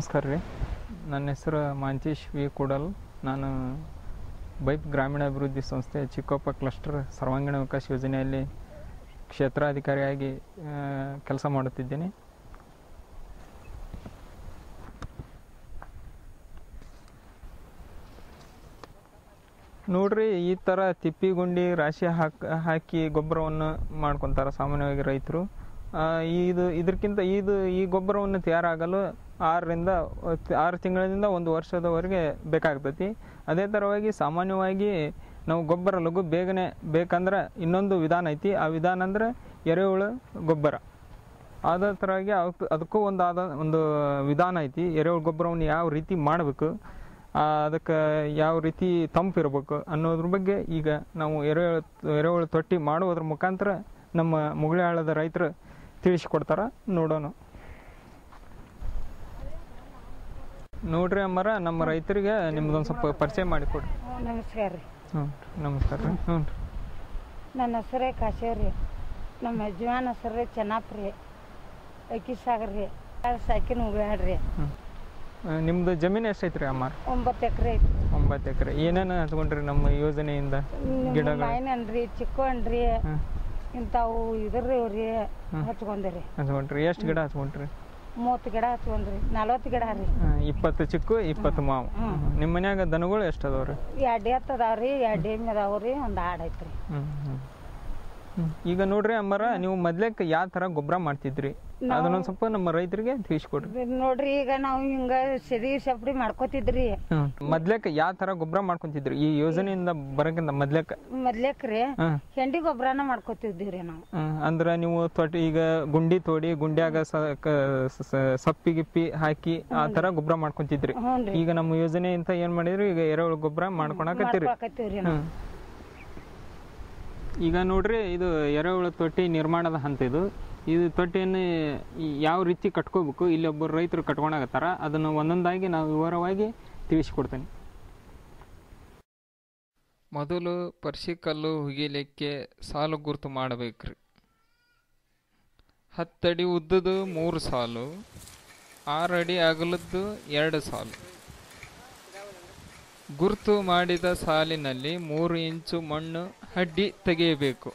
ನಮಸ್ಕಾರ ರೀ ನನ್ನ ಹೆಸರು ಮಾಂತೇಶ್ ವಿ ಕೂಡಲ್ ನಾನು ಬೈಪ್ ಗ್ರಾಮೀಣಾಭಿವೃದ್ಧಿ ಸಂಸ್ಥೆ ಚಿಕ್ಕೋಪ ಕ್ಲಸ್ಟರ್ ಸರ್ವಾಂಗೀಣ ವಿಕಾಸ ಯೋಜನೆಯಲ್ಲಿ ಕ್ಷೇತ್ರಾಧಿಕಾರಿಯಾಗಿ ಕೆಲಸ ಮಾಡುತ್ತಿದ್ದೇನೆ ನೋಡ್ರಿ ಈ ಥರ ತಿಪ್ಪಿ ಗುಂಡಿ ರಾಶಿ ಹಾಕ್ ಹಾಕಿ ಗೊಬ್ಬರವನ್ನು ಮಾಡ್ಕೊತಾರೆ ಸಾಮಾನ್ಯವಾಗಿ ರೈತರು ಆ, ಇದು ಇದಕ್ಕಿಂತ ಇದು ಈ ಗೊಬ್ಬರವನ್ನು ತಯಾರಾಗಲು ಆರರಿಂದ ಆರು ತಿಂಗಳಿಂದ ಒಂದು ವರ್ಷದವರೆಗೆ ಬೇಕಾಗ್ತೈತಿ ಅದೇ ಥರವಾಗಿ ಸಾಮಾನ್ಯವಾಗಿ ನಾವು ಗೊಬ್ಬರ ಲಘು ಬೇಗನೆ ಬೇಕಂದ್ರೆ ಇನ್ನೊಂದು ವಿಧಾನ ಐತಿ ಆ ವಿಧಾನ ಅಂದ್ರೆ ಎರೆಹುಳು ಗೊಬ್ಬರ ಅದೇ ಥರವಾಗಿ ಅವಕ್ಕೆ ಅದಕ್ಕೂ ಒಂದು ಆದ ಒಂದು ವಿಧಾನ ಐತಿ ಎರೆಹುಳು ಗೊಬ್ಬರವನ್ನು ಯಾವ ರೀತಿ ಮಾಡಬೇಕು ಅದಕ್ಕೆ ಯಾವ ರೀತಿ ತಂಪು ಇರಬೇಕು ಅನ್ನೋದ್ರ ಬಗ್ಗೆ ಈಗ ನಾವು ಎರೆಹುಳು ಎರೆಹುಳು ತೊಟ್ಟಿ ಮಾಡುವುದ್ರ ಮುಖಾಂತರ ನಮ್ಮ ಮುಗುಳಿ ಹಳ್ಳದ ರೈತರು ತಿಳಿಸ್ಕೊಡ್ತಾರ ನೋಡೋಣ ನೋಡ್ರಿ ಅಮ್ಮರ ನಮ್ಮ ರೈತರಿಗೆ ನಿಮ್ದೊಂದು ಸ್ವಲ್ಪ ಪರಿಚಯ ಮಾಡಿಕೊಡ್ರಿ ನಮಸ್ಕಾರ ರೀ ಹ್ಞೂ ನಮಸ್ಕಾರ ರೀ ಹ್ಞೂ ರೀ ನನ್ನ ಹೆಸರೇ ಕಾಶೇವ್ ರೀ ನಮ್ಮ ಯಜಮಾನ್ ಹೆಸರು ರೀ ಚೆನ್ನಪ್ಪ ರೀ ಅಕ್ಕಿ ಸಾಗರ್ ರೀ ಸಾಕಿನ ಉಗಾಡ್ರಿ ಹ್ಞೂ ನಿಮ್ದು ಜಮೀನು ಎಷ್ಟೈತ್ರಿ ಅಮ್ಮಾರ ಒಂಬತ್ತು ಎಕರೆ ಐತಿ ಒಂಬತ್ತು ಎಕರೆ ಏನೇನು ಹಚ್ಕೊಂಡ್ರಿ ನಮ್ಮ ಯೋಜನೆಯಿಂದ ಗಿಡಗಳು ಮಾಯಿನನ್ರಿ ಚಿಕ್ಕೋಣ್ರಿ ಹ್ಞೂ ಇಂಥವು ಇದ್ರಿ ರೀ ಹಚ್ಕೊಂಡ್ರಿ ಹಚ್ಕೊಂಡ್ರಿ ಎಷ್ಟು ಗಿಡ ಹಚ್ಕೊಂಡ್ರಿ ಮೂವತ್ತು ಗಿಡ ಹಚ್ಕೊಂಡ್ರಿ ನಲ್ವತ್ತು ಗಿಡ ರೀ ಆ, ಇಪ್ಪತ್ತು ಚಿಕ್ಕು ಇಪ್ಪತ್ತು ಮಾವು ನಿಮ್ಮ ಮನ್ಯಾಗ ದನಗಳು ಎಷ್ಟು ಅದಾವ್ರಿ ಎರಡು ಎತ್ತು ಅದಾವ್ರಿ ಎರಡು ಎಮ್ಮೆ ಅದಾವ್ರಿ ಒಂದು ಆಡು ಐತ್ರಿ ಹ್ಮ್ ಹ್ಮ್. ಹ್ಮ್. ಈಗ ನೋಡ್ರಿ ಅಮ್ಮರ ನೀವು ಮೊದ್ಲೇಕ್ ಯಾವ ತರ ಗೊಬ್ಬರ ಮಾಡ್ತಿದ್ರಿ ಅದನ್ನೊಂದ್ ಸ್ವಲ್ಪ ನಮ್ಮ ರೈತರಿಗೆ ತಿಳಿಸ್ಕೊಡ್ರಿ ಇದ್ ನೋಡ್ರಿ ಈಗ ನಾವು ಹಿಂಗ ಸದಿ ಸಪ್ಡಿ ಮಾಡ್ಕೋತಿದ್ರಿ ಹ್ಮ್ ಮೊದ್ಲೇಕ್ ಯಾವ ತರ ಗೊಬ್ಬರ ಮಾಡ್ಕೊಂತಿದ್ರಿ ಈ ಯೋಜನೆಯಿಂದ ಬರಕ್ಕಿಂತ ಮೊದ್ಲೇಕ್ ಮೊದ್ಲೇಕ್ರಿ ಹ್ಮ್ ಹೆಂಡಿ ಗೊಬ್ಬರನ ಮಾಡ್ಕೋತಿದ್ವಿ ನಾವು ಹ್ಮ್. ಅಂದ್ರ ನೀವು ತೊಟ್ಟಿ ಈಗ ಗುಂಡಿ ತೋಡಿ ಗುಂಡ್ಯಾಗ ಸ- ಕ- ಸ- ಸ- ಸಪ್ಪಿ ಗಿಪ್ಪಿ ಹಾಕಿ ಆ ತರ ಗೊಬ್ಬರ ಮಾಡ್ಕೊಂತಿದ್ರಿ ಹ್ಞೂ ರೀ ಈಗ ನಮ್ಮ ಯೋಜನೆ ಅಂತ ಏನ್ ಮಾಡಿದ್ರಿ ಈಗ ಎರೆಹುಳು ಗೊಬ್ಬರ ಮಾಡ್ಕೊಳಕತ್ತೀರಿ ಮಾಡ್ಕೊಳಕತ್ತೀವ್ರಿ ನಾವು ಹ್ಮ್. ಈಗ ನೋಡ್ರಿ ಇದು ಎರೆಹುಳು ತೊಟ್ಟಿ ನಿರ್ಮಾಣದ ಹಂತ ಇದು ಇದು ತೊಟ್ಟಿಯನ್ನು ಈ ಯಾವ ರೀತಿ ಕಟ್ಕೋಬೇಕು ಇಲ್ಲಿ ಒಬ್ಬರು ರೈತರು ಕಟ್ಕೊಳಕತ್ತಾರ ಅದನ್ನು ಒಂದೊಂದಾಗಿ ನಾವು ವಿವರವಾಗಿ ತಿಳಿಸ್ಕೊಡ್ತೇನೆ ಮೊದಲು ಪರ್ಸಿಕಲ್ಲು ಹುಗಿಲಿಕ್ಕೆ ಸಾಲು ಗುರುತು ಮಾಡಬೇಕ್ರಿ ಹತ್ತಡಿ ಉದ್ದದು ಮೂರು ಸಾಲು ಆರು ಅಡಿ ಅಗಲದ್ದು ಎರಡು ಸಾಲು ಗುರುತು ಮಾಡಿದ ಸಾಲಿನಲ್ಲಿ ಮೂರು ಇಂಚು ಮಣ್ಣು ಹಡ್ಡಿ ತೆಗೆಯಬೇಕು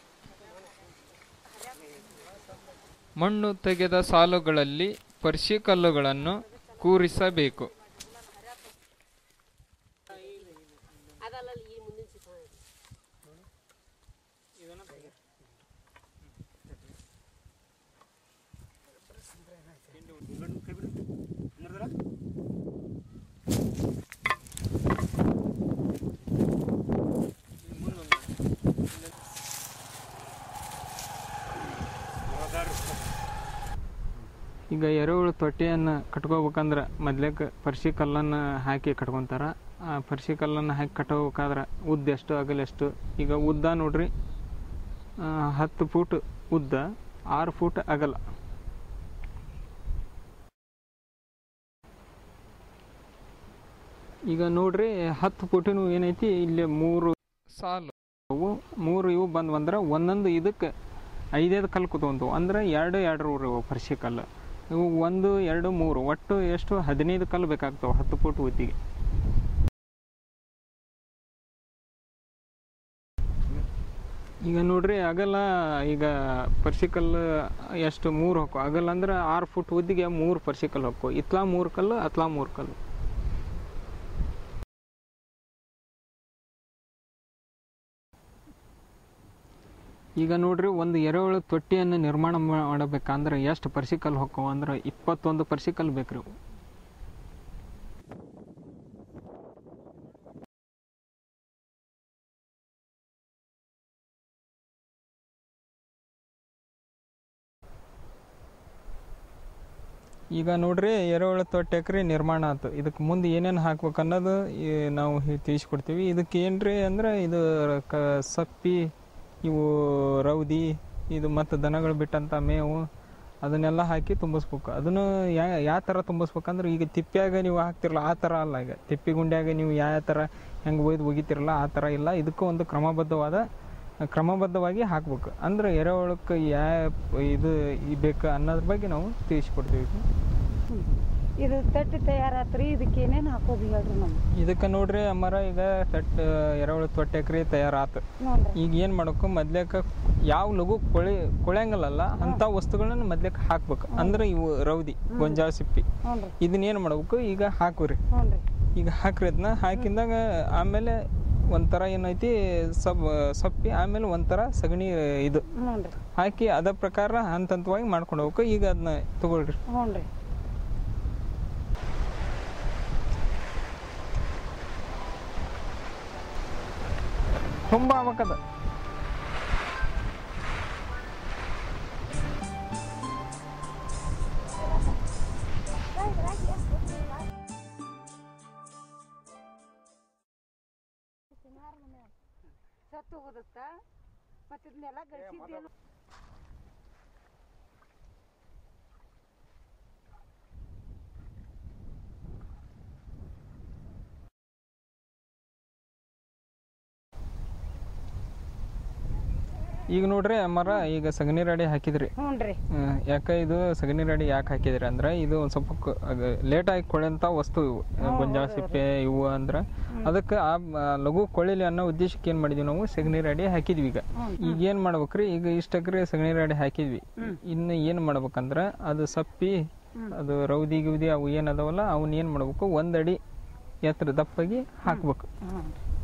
ಮಣ್ಣು ತೆಗೆದ ಸಾಲುಗಳಲ್ಲಿ ಪರ್ಶಿಕಲ್ಲುಗಳನ್ನು ಕೂರಿಸಬೇಕು ಈಗ ಎರೆಹುಳು ತೊಟ್ಟಿಯನ್ನು ಕಟ್ಕೋಬೇಕಂದ್ರೆ ಮೊದ್ಲೇಕ ಪರ್ಶಿ ಕಲ್ಲನ್ನು ಹಾಕಿ ಕಟ್ಕೊತಾರ ಆ ಪರ್ಶಿ ಕಲ್ಲನ್ನು ಹಾಕಿ ಕಟ್ಕೋಬೇಕಾದ್ರೆ ಉದ್ದ ಎಷ್ಟು ಅಗಲ ಎಷ್ಟು ಈಗ ಉದ್ದ ನೋಡ್ರಿ ಆ, ಹತ್ತು ಫೂಟ್ ಉದ್ದ ಆರು ಫೂಟ್ ಅಗಲ ಈಗ ನೋಡ್ರಿ ಹತ್ತು ಫೂಟಿನ ಏನೈತಿ ಇಲ್ಲಿ ಮೂರು ಸಾಲು ಅವು ಮೂರು ಇವು ಬಂದು ಬಂದ್ರೆ ಒಂದೊಂದು ಇದಕ್ಕೆ ಐದೈದು ಕಲ್ಲು ಕೂತ್ಕೊಂತವು ಅಂದ್ರೆ ಎರಡು ಎರಡು ಇವು ಪರ್ಶಿ ಕಲ್ಲು ಇವು ಒಂದು ಎರಡು ಮೂರು ಒಟ್ಟು ಎಷ್ಟು ಹದಿನೈದು ಕಲ್ಲು ಬೇಕಾಗ್ತವೆ ಹತ್ತು ಫೂಟ್ ಉದ್ದಿಗೆ ಈಗ ನೋಡ್ರಿ ಅಗಲ ಈಗ ಪರ್ಸಿಕಲ್ ಎಷ್ಟು ಮೂರು ಹೊಕ್ಕು ಅಗಲ ಅಂದ್ರೆ ಆರು ಫುಟ್ ಉದ್ದಿಗೆ ಮೂರು ಪರ್ಸಿಕಲ್ ಹೊಕ್ಕು ಇತ್ಲಾ ಮೂರು ಕಲ್ಲು ಅತ್ಲಾ ಮೂರು ಕಲ್ಲು ಈಗ ನೋಡ್ರಿ ಒಂದು ಎರೆಹುಳು ತೊಟ್ಟಿಯನ್ನು ನಿರ್ಮಾಣ ಮಾಡಬೇಕಂದ್ರೆ ಎಷ್ಟು ಪರ್ಸಿಕಲ್ ಹೊಕ್ಕವು ಅಂದ್ರೆ ಇಪ್ಪತ್ತೊಂದು ಪರ್ಸಿಕಲ್ ಬೇಕ್ರಿ ಅವು. ಈಗ ನೋಡ್ರಿ ಎರೆಹುಳು ತೊಟ್ಟೆಕ್ರಿ ನಿರ್ಮಾಣ ಆಯ್ತು ಇದಕ್ಕೆ ಮುಂದೆ ಏನೇನು ಹಾಕ್ಬೇಕು ಅನ್ನೋದು ಈ ನಾವು ಹಿ- ತಿಳಿಸ್ಕೊಡ್ತೀವಿ ಇದಕ್ಕೆ ಏನ್ರಿ ಅಂದ್ರೆ ಇದು ಕ ಸಪ್ಪಿ ಇವು ರೌದಿ ಇದು ಮತ್ತು ದನಗಳು ಬಿಟ್ಟಂಥ ಮೇವು ಅದನ್ನೆಲ್ಲ ಹಾಕಿ ತುಂಬಿಸ್ಬೇಕು ಅದನ್ನು ಯಾ ಯಾವ ಥರ ತುಂಬಿಸ್ಬೇಕಂದ್ರೆ ಈಗ ತಿಪ್ಪ್ಯಾಗ ನೀವು ಹಾಕ್ತಿರಲ್ಲ ಆ ಥರ ಅಲ್ಲ ಈಗ ತಿಪ್ಪಿ ಗುಂಡ್ಯಾಗ ನೀವು ಯಾವ ಥರ ಹೆಂಗೆ ಒಯ್ದು ಒಗಿತಿರಲ್ಲ ಆ ಥರ ಇಲ್ಲ ಇದಕ್ಕೂ ಒಂದು ಕ್ರಮಬದ್ಧವಾದ ಕ್ರಮಬದ್ಧವಾಗಿ ಹಾಕ್ಬೇಕು ಅಂದ್ರೆ ಎರೆಹುಳಕ್ಕೆ ಯಾವ ಇದು ಈ ಬೇಕು ಅನ್ನೋದ್ರ ಬಗ್ಗೆ ನಾವು ತಿಳಿಸ್ಕೊಡ್ತೀವಿ ಇದು ತಟ್ಟಿ ತಯಾರಾತ್ರಿ ಇದಕ್ಕೆ ಏನೇನು ಹಾಕೋದು ಹೇಳ್ರಿ ನಮ್ಗೆ ಇದಕ್ಕೆ ನೋಡ್ರಿ ಅಮ್ಮರ ಈಗ ತಟ್ ಎರೆಹುಳು ತೊಟ್ಟೆಕ್ರಿ ತಯಾರಾತು ನೋಡ್ರಿ ಈಗ ಏನು ಮಾಡಬೇಕು ಮೊದ್ಲೇಕ ಯಾವ ಲಘು ಕೊಳಿ ಕೊಳೆಯಂಗಲ್ಲ ಅಂಥ ವಸ್ತುಗಳನ್ನ ಮೊದ್ಲೇಕ ಹಾಕ್ಬೇಕು ಅಂದ್ರೆ ಇವು ರೌದಿ ಗೊಂಜಾಳ ಸಿಪ್ಪಿ ನೋಡ್ರಿ ಇದನ್ನ ಏನು ಮಾಡ್ಬೇಕು ಈಗ ಹಾಕುರಿ ನೋಡ್ರಿ ಈಗ ಹಾಕ್ರಿ ಅದನ್ನ ಹಾಕಿದಾಗ ಆಮೇಲೆ ಒಂಥರ ಏನೈತಿ ಸಬ್ ಸಪ್ಪಿ ಆಮೇಲೆ ಒಂಥರ ಸಗಣಿ ಇದು ನೋಡ್ರಿ ಹಾಕಿ ಅದ ಪ್ರಕಾರ ಹಂತ ಹಂತವಾಗಿ ಮಾಡ್ಕೊಂಡು ಹೋಗ್ಬೇಕು ಈಗ ಅದನ್ನ ತಗೊಳ್ರಿ ಹ್ಞೂ ತುಂಬ ಆಗ್ಬೇಕದ ಸತ್ತು ಹೋಗುತ್ತಾ ಮತ್ತೆ ಇದನ್ನೆಲ್ಲ ಗಳಿಸಿದ್ದೇನು ಈಗ ನೋಡ್ರಿ ಅಮ್ಮರ ಈಗ ಸಗಣಿ ರಾಡಿ ಹಾಕಿದ್ರಿ ಹ್ಞೂ ರೀ ಹ್ಮ್, ಯಾಕೆ ಇದು ಸಗಣಿ ರಾಡಿ ಯಾಕೆ ಹಾಕಿದ್ರಿ ಅಂದ್ರೆ ಇದು ಒಂದು ಸ್ವಲ್ಪ ಲೇಟ್ ಆಗಿ ಕೊಳೆಂತ ವಸ್ತು ಇವು ಗೊಂಜಾಳ ಸಿಪ್ಪೆ ಇವು ಅಂದ್ರೆ ಅದಕ್ಕೆ ಆ ಆ ಲಘು ಕೊಳಿಲಿ ಅನ್ನೋ ಉದ್ದೇಶಕ್ಕೆ ಏನು ಮಾಡಿದ್ವಿ ನಾವು ಸಗಣಿ ರಾಡಿ ಹಾಕಿದ್ವಿ ಈಗ ಈಗ ಏನು ಮಾಡ್ಬೇಕ್ರಿ ಈಗ ಇಷ್ಟಕ್ರಿ ಸಗಣಿ ರಾಡಿ ಹಾಕಿದ್ವಿ ಇನ್ನು ಏನು ಮಾಡ್ಬೇಕಂದ್ರೆ ಅದು ಸಪ್ಪಿ ಅದು ರೌದಿ ಗಿವ್ದಿ ಅವು ಏನು ಅದಾವಲ್ಲ ಅವನ್ನ ಏನು ಮಾಡ್ಬೇಕು ಒಂದ್ ಅಡಿ ಎತ್ತರ ದಪ್ಪಾಗಿ ಹಾಕ್ಬೇಕು ಹ್ಞೂ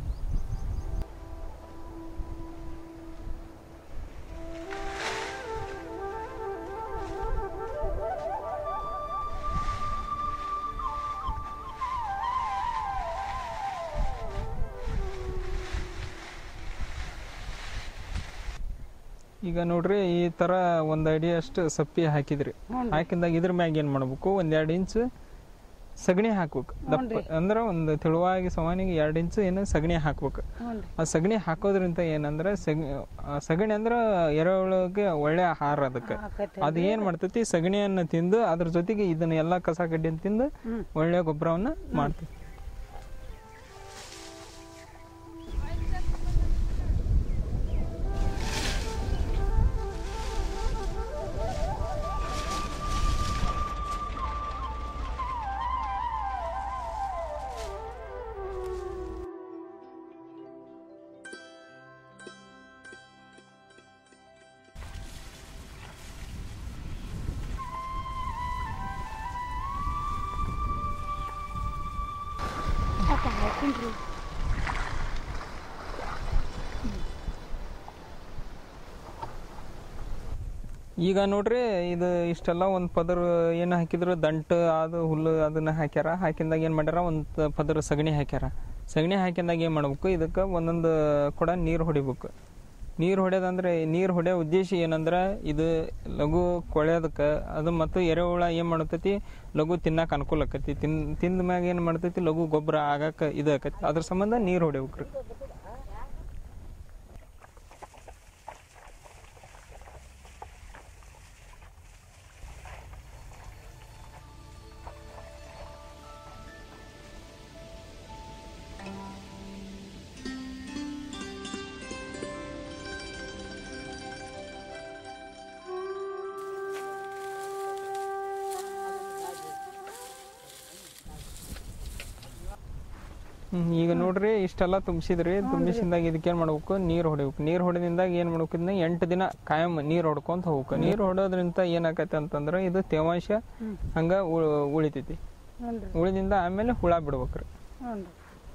ಈಗ ನೋಡ್ರಿ ಈ ತರ ಒಂದ್ ಅಡಿ ಅಷ್ಟು ಸಪ್ಪಿ ಹಾಕಿದ್ರಿ ಹ್ಞೂ ಹಾಕಿದಾಗ ಇದ್ರ ಮ್ಯಾಗ ಏನ್ ಮಾಡ್ಬೇಕು ಒಂದ್ ಎರಡ್ ಇಂಚ್ ಸಗಣಿ ಹಾಕ್ಬೇಕು ದಪ್ಪ ಅಂದ್ರ ಒಂದು ತೆಳುವಾಗಿ ಸಮಾನಿಗೆ ಎರಡ್ ಇಂಚ್ ಏನು ಸಗಣಿ ಹಾಕ್ಬೇಕು ಹ್ಞೂ ರೀ ಆ ಸಗಣಿ ಹಾಕೋದ್ರಿಂದ ಏನಂದ್ರೆ ಸಗಣಿ ಆ ಸಗಣಿ ಅಂದ್ರ ಎರೆಹುಳಗೆ ಒಳ್ಳೆ ಆಹಾರ ಅದಕ್ಕೆ ಹಾಕತ್ತೆ ಅದು ಏನ್ ಮಾಡ್ತೈತಿ ಸಗಣಿಯನ್ನ ತಿಂದು ಅದ್ರ ಜೊತೆಗೆ ಇದನ್ನ ಎಲ್ಲಾ ಕಸ ಕಡ್ಡಿನ ತಿಂದು ಹ್ಮ್. ಒಳ್ಳೆ ಗೊಬ್ಬರವನ್ನ ಮಾಡ್ತೈತಿ ಹಾಕಿನ್ರಿ ಈಗ ನೋಡ್ರಿ ಇದು ಇಷ್ಟೆಲ್ಲ ಒಂದ್ ಪದರ್ ಏನ್ ಹಾಕಿದ್ರು ದಂಟ ಅದು ಹುಲ್ಲು ಅದನ್ನ ಹಾಕ್ಯಾರ ಹಾಕಿಂದಾಗ ಏನ್ ಮಾಡ್ಯಾರ ಒಂದ್ ಪದರ್ ಸಗಣಿ ಹಾಕ್ಯಾರ ಸಗಣಿ ಹಾಕಿಂದಾಗ ಏನ್ ಮಾಡ್ಬೇಕು ಇದಕ್ಕ ಒಂದೊಂದು ಕೊಡ ನೀರ್ ಹೊಡಿಬೇಕು ನೀರ್ ಹೊಡ್ಯೋದಂದ್ರೆ ನೀರ್ ಹೊಡೆಯೋ ಉದ್ದೇಶ ಏನಂದ್ರ ಇದು ಲಘು ಕೊಳೆಯೋದಕ್ಕ ಅದು ಮತ್ತು ಎರೆಹುಳ ಏನ್ ಮಾಡತೈತಿ ಲಘು ತಿನ್ನಕ್ ಅನುಕೂಲ ಆಕತಿ ತಿನ್ ತಿಂದ ಮ್ಯಾಗ ಏನ್ ಮಾಡ್ತೈತಿ ಲಘು ಗೊಬ್ಬರ ಆಗಾಕ ಇದು ಆಕತಿ ಅದ್ರ ಸಂಬಂಧ ನೀರ್ ಹೊಡಿಬೇಕ್ರಿ ಹ್ಮ್, ಈಗ ನೋಡ್ರಿ ಇಷ್ಟೆಲ್ಲ ತುಂಬಿಸಿದ್ರಿ ತುಂಬಿಸಿದಾಗ ಇದಕ್ಕೆ ಏನ್ ಮಾಡ್ಬೇಕು ನೀರ್ ಹೊಡಿಬೇಕು ನೀರ್ ಹೊಡೆದಿಂದಾಗ ಏನ್ ಮಾಡ್ಬೇಕು ಇದನ್ನ ಎಂಟು ದಿನ ಕಾಯಂ ನೀರ್ ಹೊಡ್ಕೊಂತ ಹೋಗ್ಬೇಕು ನೀರ್ ಹೊಡೋದ್ರಿಂದ ಏನಾಕೈತೆ ಅಂತಂದ್ರ ಇದು ತೇವಾಂಶ ಹಂಗ ಉ- ಉಳಿತೈತಿ ಹ್ಞೂ ರೀ ಉಳಿದಿಂದ ಆಮೇಲೆ ಹುಳ ಬಿಡ್ಬೇಕ್ರಿ ಹ್ಞೂ ರೀ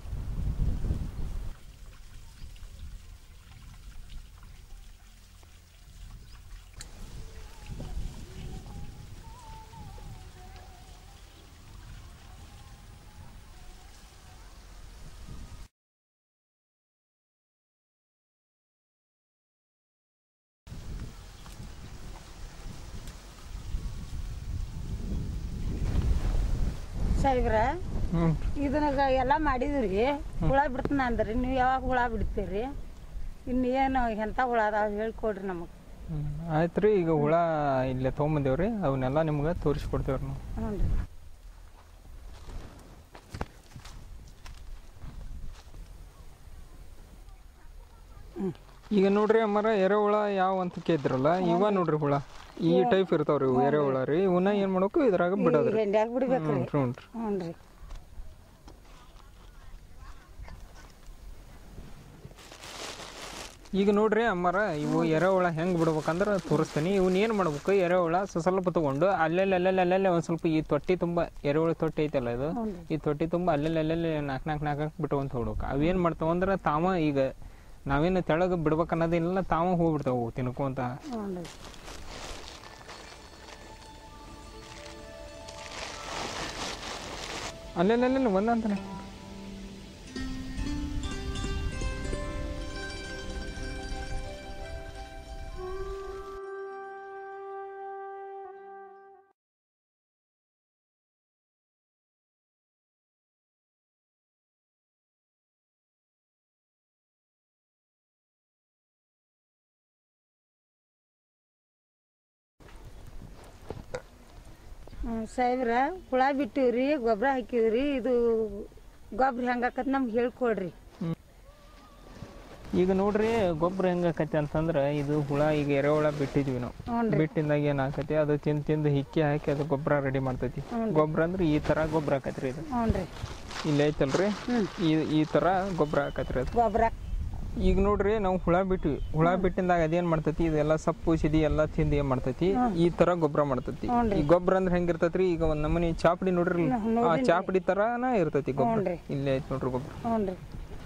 ಸಾಹೇಬ್ರ ಹ್ಮ್ ಇದನ್ನ ಎಲ್ಲ ಮಾಡಿದ್ರಿ ಹುಳ ಬಿಡ್ತಾನ ಅಂದ್ರಿ ನೀವು ಯಾವಾಗ ಹುಳ ಬಿಡ್ತೀರಿ ಇನ್ನು ಏನು ಎಂಥ ಹುಳ ಅದಾವ ಹೇಳ್ಕೊಡ್ರಿ ನಮಗೆ ಹ್ಮ್. ಆಯ್ತ್ರಿ ಈಗ ಹುಳ ಇಲ್ಲೇ ತೊಗೊಂಬಂದೇವ್ರಿ ಅವನ್ನೆಲ್ಲ ನಿಮ್ಗೆ ತೋರಿಸ್ಕೊಡ್ತೇವ್ರಿ ನಾವು ಹ್ಞೂ ರೀ ಹ್ಞೂ ಈಗ ನೋಡ್ರಿ ಅಮ್ಮರ ಎರೆಹುಳ ಯಾವ ಅಂತ ಕೇಳಿದ್ರಲ್ಲ ಇವ ನೋಡ್ರಿ ಹುಳ ಈ ಟೈಪ್ ಇರ್ತಾವ್ರಿ ಇವು ಎರೆಹುಳ ರೀ ಇವನ್ನ ಏನ್ ಮಾಡ್ಬೇಕು ಇದ್ರಾಗ ಬಿಡೋದ್ರಿ ಹೆಂಡ್ಯಾಗ ಬಿಡ್ಬೇಕ್ರಿ ಹ್ಞೂ ಹ್ಞೂ ರೀ ಹ್ಞೂ ರೀ ಈಗ ನೋಡ್ರಿ ಅಮ್ಮರ ಇವು ಎರೆಹುಳ ಹೆಂಗ್ ಬಿಡ್ಬೇಕಂದ್ರ ತೋರಿಸ್ತೀನಿ ಇವನ್ ಏನ್ ಮಾಡ್ಬೇಕು ಎರೆಹುಳ ಸ್ವ- ಸ್ವಲ್ಪ ತಗೊಂಡು ಅಲ್ಲೆಲ್ಲ ಅಲ್ಲೆಲ್ಲ ಅಲ್ಲೆಲ್ಲ ಒಂದ್ ಸ್ವಲ್ಪ ಈ ತೊಟ್ಟಿ ತುಂಬಾ ಎರೆಹುಳ ತೊಟ್ಟಿ ಐತಲ್ಲ ಇದು ಈ ತೊಟ್ಟಿ ತುಂಬಾ ಅಲ್ಲೆಲ್ಲ ಅಲ್ಲೆಲ್ಲ ನಾಲ್ಕು ನಾಲ್ಕು ನಾಲ್ಕು ಬಿಟ್ಕೊಂತ ಹೋಗ್ಬೇಕು ಅವೇನ್ ಮಾಡ್ತಾವ ಅಂದ್ರ ತಾವ ಈಗ ನಾವೇನು ತೆಳಗ ಬಿಡ್ಬೇಕು ಅನ್ನೋದಿಲ್ಲ ತಾವ ಹೋಗ್ಬಿಡ್ತಾವ ತಿನ್ಕೊಂತ ಹ್ಞೂ ರೀ ಅಲ್ಲೆಲ್ಲ ಅಲ್ಲೆಲ್ಲ ಒಂದಂತಾನೆ ಹ್ಞೂ ಸಾಹೇಬ್ರ ಹುಳ ಬಿಟ್ಟಿವ್ರಿ ಗೊಬ್ಬರ ಹಾಕಿವ್ರಿ ಇದು ಗೊಬ್ಬರ ಹೆಂಗಾಕತ್ ನಮ್ಗೆ ಹೇಳ್ಕೊಡ್ರಿ ಈಗ ನೋಡ್ರಿ ಗೊಬ್ಬರ ಹೆಂಗಾಕತಿ ಅಂತಂದ್ರ ಇದು ಹುಳ ಈಗ ಎರೆಹುಳ ಬಿಟ್ಟಿದ್ವಿ ನಾವು ಹ್ಞೂ ಬಿಟ್ಟಿಂದಾಗ ಏನಾಕತಿ ಅದು ತಿಂದು ತಿಂದು ಹಿಕ್ಕಿ ಹಾಕಿ ಅದು ಗೊಬ್ಬರ ರೆಡಿ ಮಾಡ್ತೈತಿ ಗೊಬ್ಬರ ಅಂದ್ರೆ ಈ ತರ ಗೊಬ್ಬರ ಆಕತ್ರಿ ಇದು ಹ್ಞೂ ರೀ ಇಲ್ಲಿ ಐತಲ್ರಿ ಈ ಈ ತರ ಗೊಬ್ಬರ ಆಕತ್ರಿ ಅದು ಗೊಬ್ಬರ ಈಗ ನೋಡ್ರಿ ನಾವು ಹುಳ ಬಿಟ್ವಿ ಹುಳ ಬಿಟ್ಟಿಂದಾಗ ಅದೇನ್ ಮಾಡ್ತೈತಿ ಇದೆಲ್ಲ ಸಪ್ಪು ಸಿದಿ ಎಲ್ಲ ತಿಂದು ಏನ್ ಮಾಡ್ತೈತಿ ಈ ತರ ಗೊಬ್ಬರ ಮಾಡ್ತೈತಿ ಈ ಗೊಬ್ಬರ ಅಂದ್ರೆ ಹೆಂಗಿರ್ತೈತ್ರಿ ಈಗ ಒಂದ್ ನಮೂನಿ ಚಾಪಡಿ ನೋಡ್ರಿ ಆ ಚಾಪಡಿ ತರಾನ ಇರ್ತೈತಿ ಗೊಬ್ಬರ ಇಲ್ಲೇ ಐತಿ ನೋಡ್ರಿ ಗೊಬ್ಬರ ಹ್ಞೂ ರೀ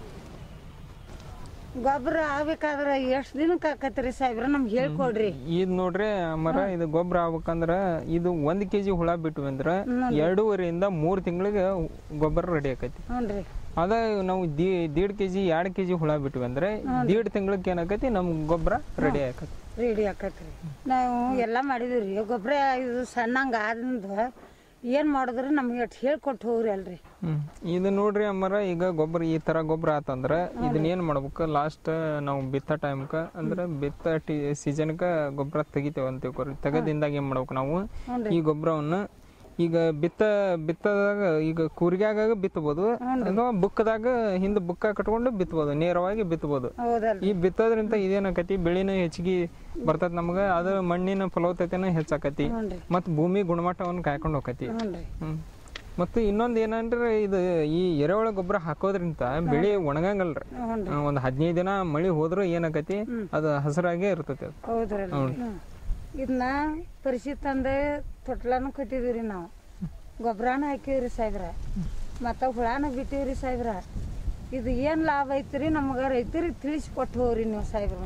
ಗೊಬ್ಬರ ಆಗ್ಬೇಕಾದ್ರೆ ಎಷ್ಟು ದಿನಕ್ಕೆ ಆಕತ್ರಿ ಸಾಹೇಬ್ರ ನಮ್ಗೆ ಹೇಳ್ಕೊಡ್ರಿ ಇದ್ ನೋಡ್ರಿ ಮರ ಇದು ಗೊಬ್ಬರ ಆಗ್ಬೇಕಂದ್ರ ಇದು ಒಂದ್ ಕೆಜಿ ಹುಳ ಬಿಟ್ವಿ ಅಂದ್ರ ಎರಡೂವರೆಯಿಂದ ಮೂರ್ ತಿಂಗಳಿಗೆ ಗೊಬ್ಬರ ರೆಡಿ ಆಕೈತಿ ಹ್ಞೂ ರೀ ಅದ ನಾವು ದಿ ದೀಡ್ ಕೆಜಿ ಎರಡ್ ಕೆಜಿ ಹುಳ ಬಿಟ್ವಿ ಅಂದ್ರೆ ದೀಡ್ ತಿಂಗಳಿಗೆ ಏನಾಕತಿ ನಮ್ ಗೊಬ್ಬರ ರೆಡಿ ಆಕತಿ ರೆಡಿ ಆಕತ್ರಿ ನಾವು ಎಲ್ಲ ಮಾಡಿದ್ವಿ ರೀ ಗೊಬ್ಬರ ಇದು ಸಣ್ಣಂಗೆ ಆದ್ರಿಂದ ಏನು ಮಾಡಿದ್ರು ನಮ್ಗೆ ಎಷ್ಟು ಹೇಳ್ಕೊಟ್ಟು ಹೋಗ್ರಿ ಅಲ್ರಿ ಹ್ಮ್ ಇದು ನೋಡ್ರಿ ಅಮ್ಮರ ಈಗ ಗೊಬ್ಬರ ಈ ತರ ಗೊಬ್ಬರ ಆತಂದ್ರ ಇದನ್ನ ಏನ್ ಮಾಡ್ಬೇಕು ಲಾಸ್ಟ್ ನಾವು ಬಿತ್ತ ಟೈಮ್ಕ ಅಂದ್ರ ಬಿತ್ತ ಟಿ ಸೀಸನ್ಕ ಗೊಬ್ಬರ ತೆಗಿತೇವೆ ಅಂತ ತಿಳ್ಕೊರಿ ತೆಗದಿಂದಾಗ ಏನ್ ಮಾಡ್ಬೇಕು ನಾವು ಈ ಗೊಬ್ಬರವನ್ನ ಈಗ ಬಿತ್ತ ಬಿತ್ತದಾಗ ಈಗ ಕೂರ್ಗ್ಯಾಗ ಬಿತ್ತಬಹುದು ಅಥವಾ ಬುಕ್ಕದಾಗ ಹಿಂದ ಬುಕ್ಕ ಕಟ್ಕೊಂಡು ಬಿತ್ತಬಹುದು ನೇರವಾಗಿ ಬಿತ್ತಬಹುದು ಹೌದಲ್ರಿ ಈ ಬಿತ್ತೋದ್ರಿಂದ ಇದೇನಾಕತಿ ಬೆಳಿನ ಹೆಚ್ಚಿಗೆ ಬರ್ತದ ನಮ್ಗ ಅದ ಮಣ್ಣಿನ ಫಲವತ್ತತೆನ ಹೆಚ್ಚಾಕತಿ ಹ್ಞೂ ರೀ ಮತ್ ಭೂಮಿ ಗುಣಮಟ್ಟವನ್ನು ಕಾಯ್ಕೊಂಡು ಹೋಗತಿ ಹ್ಞೂ ರೀ ಹ್ಮ್ ಮತ್ತು ಇನ್ನೊಂದು ಏನಂದ್ರೆ ಇದು ಈ ಎರೆಹುಳ ಗೊಬ್ಬರ ಹಾಕೋದ್ರಿಂದ ಬೆಳೆ ಒಣಗಂಗಲ್ರಿ ಹ್ಞೂ ರೀ ಒಂದ್ ಹದಿನೈದು ದಿನ ಮಳಿ ಹೋದ್ರು ಏನಾಕತಿ ಅದು ಹಸಿರಾಗೇ ಇರ್ತೈತಿ ಅದು ಹೌದ್ರಿ ಇದನ್ನ ಪರಿಸಿ ತಂದು ತೊಟ್ಲಾನು ಕಟ್ಟಿದ್ವಿ ರೀ ನಾವು ಗೊಬ್ಬರನ ಹಾಕಿವ್ರಿ ಸಾಹೇಬ್ರ ಮತ್ತು ಹುಳಾನ ಬಿಟ್ಟಿವ್ರಿ ಸಾಹೇಬ್ರ ಇದು ಏನು ಲಾಭ ಐತ್ರಿ ನಮ್ಗೆ ರೈತರಿಗೆ ತಿಳಿಸ್ಕೊಟ್ಟು ಹೋಗ್ರಿ ನೀವು ಸಾಹೇಬ್ರ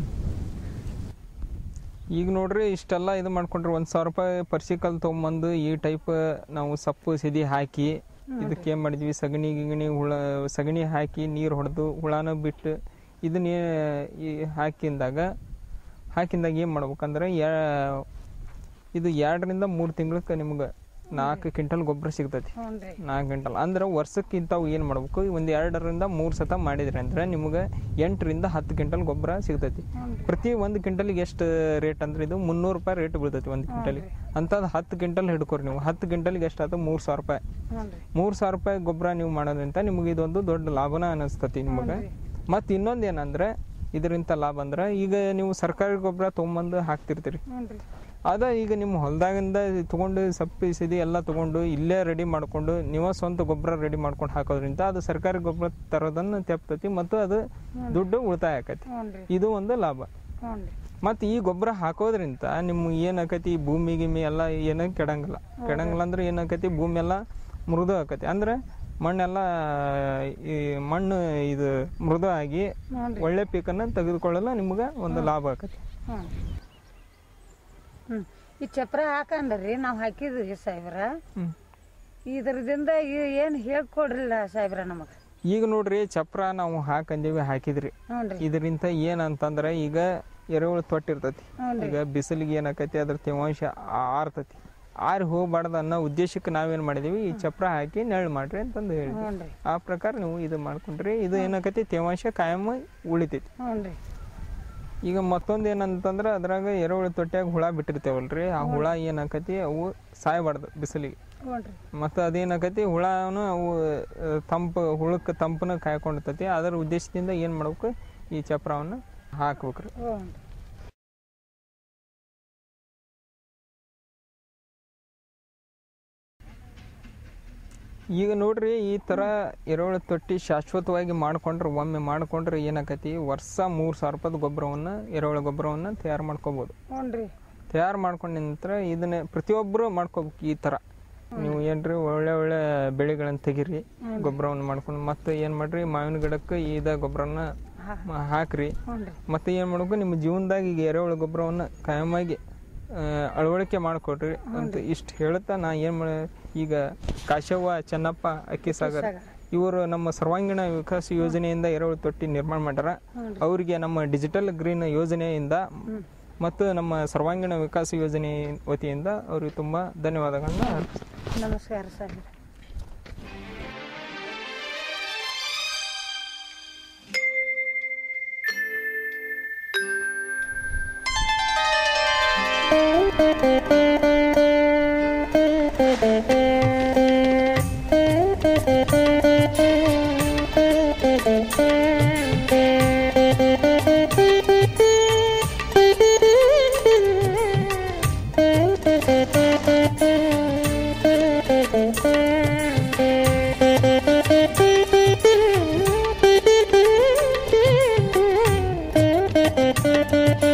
ಈಗ ನೋಡ್ರಿ ಇಷ್ಟೆಲ್ಲ ಇದು ಮಾಡ್ಕೊಂಡ್ರಿ ಒಂದ್ ಸಾವಿರ ರೂಪಾಯಿ ಪರ್ಸಿಕಲ್ ತೊಗೊಂಬಂದು ಈ ಟೈಪ್ ನಾವು ಸಪ್ಪು ಸಿದಿ ಹಾಕಿ ಇದಕ್ಕೆ ಏನ್ ಮಾಡಿದ್ವಿ ಸಗಣಿ ಗಿಗಣಿ ಹುಳ ಸಗಣಿ ಹಾಕಿ ನೀರು ಹೊಡೆದು ಹುಳನ ಬಿಟ್ಟು ಇದನ್ನ ಏ- ಈ ಹಾಕಿಂದಾಗ ಹಾಕಿಂದಾಗ ಏನ್ ಮಾಡ್ಬೇಕಂದ್ರೆ ಯಾ- ಇದು ಎರಡರಿಂದ ಮೂರು ತಿಂಗಳಕ್ಕೆ ನಿಮ್ಗೆ ನಾಲ್ಕು ಕ್ವಿಂಟಲ್ ಗೊಬ್ಬರ ಸಿಗ್ತೈತಿ ಹ್ಞೂ ರೀ ನಾಲ್ಕು ಕ್ವಿಂಟಲ್ ಅಂದ್ರೆ ವರ್ಷಕ್ಕೆ ಇಂಥವು ಏನು ಮಾಡ್ಬೇಕು ಒಂದು ಎರಡರಿಂದ ಮೂರು ಸತ ಮಾಡಿದ್ರಿ ಅಂದ್ರೆ ನಿಮ್ಗೆ ಎಂಟರಿಂದ ಹತ್ತು ಕ್ವಿಂಟಲ್ ಗೊಬ್ಬರ ಸಿಗ್ತೈತಿ ಪ್ರತಿ ಒಂದು ಕ್ವಿಂಟಲ್ಗೆ ಎಷ್ಟು ರೇಟ್ ಅಂದ್ರೆ ಇದು ಮುನ್ನೂರು ರೂಪಾಯಿ ರೇಟ್ ಬೀಳ್ತೈತಿ ಒಂದು ಕ್ವಿಂಟಲ್ಗೆ ಅಂಥದ್ದು ಹತ್ತು ಕ್ವಿಂಟಲ್ ಹಿಡ್ಕೊರಿ ನೀವು ಹತ್ತು ಕ್ವಿಂಟಲ್ಗೆ ಎಷ್ಟಾಯ್ತು ಮೂರು ಸಾವಿರ ರೂಪಾಯಿ ಹ್ಞೂ ರೀ ಮೂರು ಸಾವಿರ ರೂಪಾಯಿ ಗೊಬ್ಬರ ನೀವು ಮಾಡೋದ್ರಿಂದ ನಿಮ್ಗೆ ಇದೊಂದು ದೊಡ್ಡ ಲಾಭನ ಅನಿಸ್ತತಿ ನಿಮಗೆ ಮತ್ತು ಇನ್ನೊಂದು ಏನಂದ್ರೆ ಇದರಿಂದ ಲಾಭ ಅಂದ್ರೆ ಈಗ ನೀವು ಸರ್ಕಾರಿ ಗೊಬ್ಬರ ತೊಗೊಂಬಂದು ಹಾಕ್ತಿರ್ತೀರಿ ಹ್ಞೂ ರೀ ಅದ ಈಗ ನಿಮ್ಮ ಹೊಲದಾಗಿಂದ ತಗೊಂಡು ಸಪ್ಪಿ ಸಿದಿ ಎಲ್ಲ ತಗೊಂಡು ಇಲ್ಲೇ ರೆಡಿ ಮಾಡ್ಕೊಂಡು ನೀವ ಸ್ವಂತ ಗೊಬ್ಬರ ರೆಡಿ ಮಾಡ್ಕೊಂಡು ಹಾಕೋದ್ರಿಂದ ಅದು ಸರ್ಕಾರಿ ಗೊಬ್ಬರ ತರೋದನ್ನ ತೆಪ್ತತಿ ಮತ್ತು ಅದು ದುಡ್ಡು ಉಳಿತಾಯ ಆಕತಿ ಹ್ಞೂ ರೀ ಇದು ಒಂದು ಲಾಭ ಹ್ಞೂ ರೀ ಮತ್ತು ಈ ಗೊಬ್ಬರ ಹಾಕೋದ್ರಿಂದ ನಿಮ್ಮ ಏನಾಕತಿ ಈ ಭೂಮಿ ಗಿಮಿ ಎಲ್ಲ ಏನು ಕೆಡಂಗಿಲ್ಲ ಕೆಡಂಗಿಲ್ಲ ಅಂದ್ರೆ ಏನಾಕತಿ ಭೂಮಿ ಎಲ್ಲ ಮೃದು ಆಕತಿ ಅಂದ್ರೆ ಮಣ್ಣೆಲ್ಲ ಈ ಮಣ್ಣು ಇದು ಮೃದು ಆಗಿ ಹ್ಞೂ ರೀ ಒಳ್ಳೆ ಪೀಕನ್ನು ತೆಗೆದುಕೊಳ್ಳಲು ನಿಮ್ಗೆ ಒಂದು ಲಾಭ ಆಕತಿ ಹ್ಞೂ ಹ್ಞೂ ಈ ಚಪ್ರ ಹಾಕಂದ್ರಿ ನಾವು ಹಾಕಿದ್ವಿ ಸಾಹೇಬ್ರ ಹ್ಮ್ ಇದ್ರದಿಂದ ಏನು ಹೇಳ್ಕೊಡ್ರಿಲ್ಲ ಸಾಹೇಬ್ರ ನಮಗೆ ಈಗ ನೋಡ್ರಿ ಚಪ್ರ ನಾವು ಹಾಕಂದೀವಿ ಹಾಕಿದ್ರಿ ಹ್ಞೂ ರೀ ಇದರಿಂದ ಏನಂತಂದ್ರೆ ಈಗ ಎರೆಹುಳು ತೊಟ್ಟಿರ್ತೈತಿ ಹ್ಞೂ ಈಗ ಬಿಸಿಲಿಗೆ ಏನಾಕತಿ ಅದ್ರ ತೇವಾಂಶ ಆರ್ತತಿ ಆರಿ ಹೋಗ್ಬಾರ್ದು ಅನ್ನೋ ಉದ್ದೇಶಕ್ಕೆ ನಾವೇನ್ ಮಾಡಿದೀವಿ ಈ ಚಪ್ರ ಹಾಕಿ ನೆರಳು ಮಾಡ್ರಿ ಅಂತಂದು ಹೇಳಿ ಹ್ಞೂ ರೀ ಆ ಪ್ರಕಾರ ನೀವು ಇದು ಮಾಡ್ಕೊಂಡ್ರಿ ಇದು ಏನಾಕತಿ ತೇವಾಂಶ ಕಾಯಂ ಉಳಿತೈತಿ ಹ್ಞೂ ರೀ ಈಗ ಮತ್ತೊಂದು ಏನಂತಂದ್ರೆ ಅದ್ರಾಗ ಎರೆಹುಳು ತೊಟ್ಯಾಗ ಹುಳ ಬಿಟ್ಟಿರ್ತೇವಲ್ರಿ ಆ ಹುಳ ಏನಾಕತಿ ಅವು ಸಾಯಬಾರ್ದು ಬಿಸಿಲಿಗೆ ಹ್ಞೂ ರೀ ಮತ್ತು ಅದೇನಾಕತಿ ಹುಳನು ಅವು ಆ, ತಂಪು ಹುಳಕ್ಕೆ ತಂಪನ ಕಾಯ್ಕೊಂಡಿರ್ತೈತಿ ಅದರ ಉದ್ದೇಶದಿಂದ ಏನು ಮಾಡ್ಬೇಕು ಈ ಚಪ್ರವನ್ನು ಹಾಕ್ಬೇಕ್ರಿ ಹ್ಞೂ ಈಗ ನೋಡ್ರಿ ಈ ಥರ ಎರೆಹುಳ ತೊಟ್ಟಿ ಶಾಶ್ವತವಾಗಿ ಮಾಡ್ಕೊಂಡ್ರೆ ಒಮ್ಮೆ ಮಾಡ್ಕೊಂಡ್ರೆ ಏನಾಕತಿ ವರ್ಷ ಮೂರು ಸಾವಿರ ರೂಪಾಯ್ದು ಗೊಬ್ಬರವನ್ನು ಎರೆಹುಳ ಗೊಬ್ಬರವನ್ನು ತಯಾರು ಮಾಡ್ಕೋಬೋದು ಹ್ಞೂ ರೀ ತಯಾರು ಮಾಡ್ಕೊಂಡ ನಂತರ ಇದನ್ನ ಪ್ರತಿಯೊಬ್ಬರು ಮಾಡ್ಕೋಬೇಕು ಈ ಥರ ನೀವು ಏನ್ರಿ ಒಳ್ಳೆ ಒಳ್ಳೆ ಬೆಳೆಗಳನ್ನು ತೆಗೀರಿ ಗೊಬ್ಬರವನ್ನು ಮಾಡ್ಕೊಂಡು ಮತ್ತೆ ಏನು ಮಾಡ್ರಿ ಮಾವಿನ ಗಿಡಕ್ಕೆ ಇದ ಗೊಬ್ಬರನ ಹಾ ಹಾಕ್ರಿ ಹ್ಞೂ ರೀ ಮತ್ತೆ ಏನು ಮಾಡ್ಬೇಕು ನಿಮ್ಮ ಜೀವನದಾಗ ಈಗ ಎರೆಹುಳ ಗೊಬ್ಬರವನ್ನು ಕಾಯಮಾಗಿ ಆ, ಅಳವಡಿಕೆ ಮಾಡಿಕೊಡ್ರಿ ಅಂತ ಇಷ್ಟು ಹೇಳುತ್ತಾ ನಾ ಏನು ಮಾಡ ಈಗ ಕಾಶವ್ವ ಚೆನ್ನಪ್ಪ ಅಕ್ಕಿಸಾಗರ್ ಇವರು ನಮ್ಮ ಸರ್ವಾಂಗೀಣ ವಿಕಾಸ ಯೋಜನೆಯಿಂದ ಎರೆಹುಳು ತೊಟ್ಟಿ ನಿರ್ಮಾಣ ಮಾಡ್ಯಾರ ಅವರಿಗೆ ನಮ್ಮ ಡಿಜಿಟಲ್ ಗ್ರೀನ್ ಯೋಜನೆಯಿಂದ ಮತ್ತು ನಮ್ಮ ಸರ್ವಾಂಗೀಣ ವಿಕಾಸ ಯೋಜನೆ ವತಿಯಿಂದ ಅವರಿಗೆ ತುಂಬ ಧನ್ಯವಾದಗಳನ್ನ ಅರ್ಪಿಸ್ತೀನಿ ನಮಸ್ಕಾರ ಸರ್ Thank you.